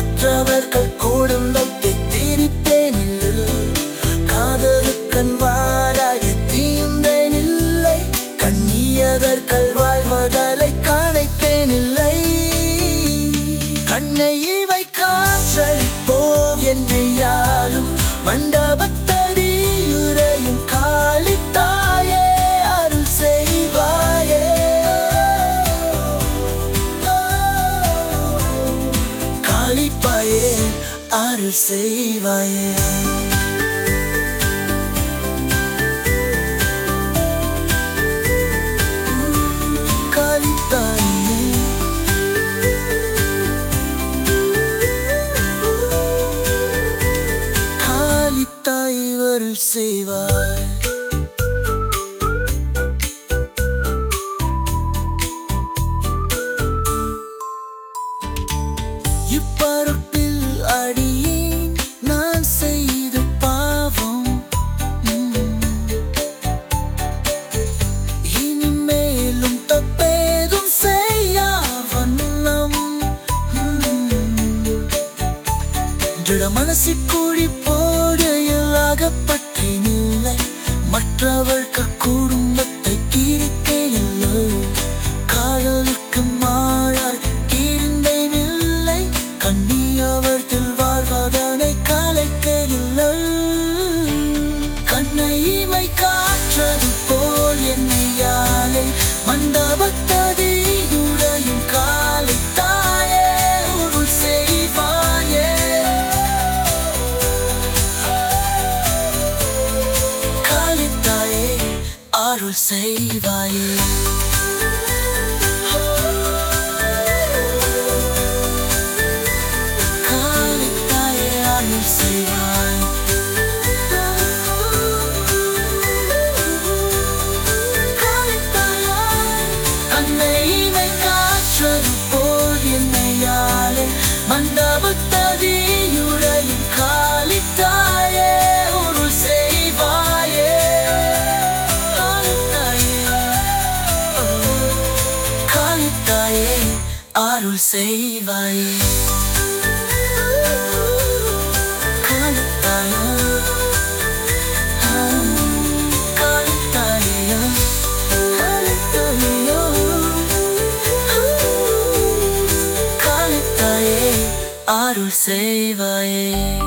மற்றவர்கள் குடும்பத்தை திரித்தேனில் காதலுக்கன் வாராக தீந்தேனில்லை கண்ணியவர்கள் வாழ்வதலை காணைத்தேனில்லை கண்ணை இவை காற்றளிப்போ என்னை யாரும் மண்டபத்தடியுரையும் காலித்தாயே அருள் செய்வாயே காளிப்பாயே அருள் செய்வாயே காளித்தாயே காளித்தாய் அருள் செய்வாய் இப்பருப்பில் அடியேன் நான் செய்த பாவம் உம். இனிமேலும் தப்பேதும் செய்யா வண்ணம் உம். திட மனசு கூடி போடையில் அகப்பட்டேனில்லை மற்றவர்கள் குடும்பத்தை கீழ்த்தேனில்லை காதலுக்கு மாறாய் கீழ்ந்தேனில்லை கண்ணியவர்கள் வாழ்வதனை கலைக்கவில்லை கண்ணை இமை காற்றது போல் என்னை யாழை மண்டபத்ததி உடையும் காலை தாயே உருள் செய்வாயே காலித்தாயே அருள் செய்வாயே காலித்தாயே அருள் செய்வாய் அன்னை இவை காற்றது போல் என்னையாலே மண்டபத்ததியுடையும் காலித்தாயே ஒரு செய்வாயே காலித்தாயே காலித்தாயே அருள் செய்வாயே காலித்தாயே காலித்தாயே காலித்தாயே அருள் செய்வாயே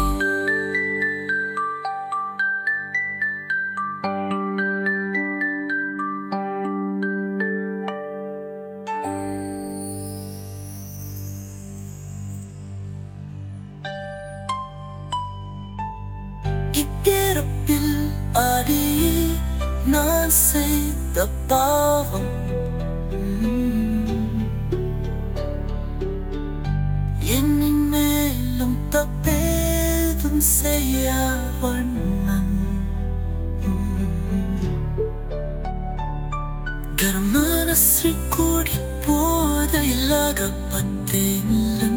இப்பிறப்பில் அடி நான் செய்த பாவம் உம். என்னின் மேலும் தப்பேதும் செய்ய வண்ணன் கர்மனஸ்ரீ கூடி போதையில் அகப்பட்டேன்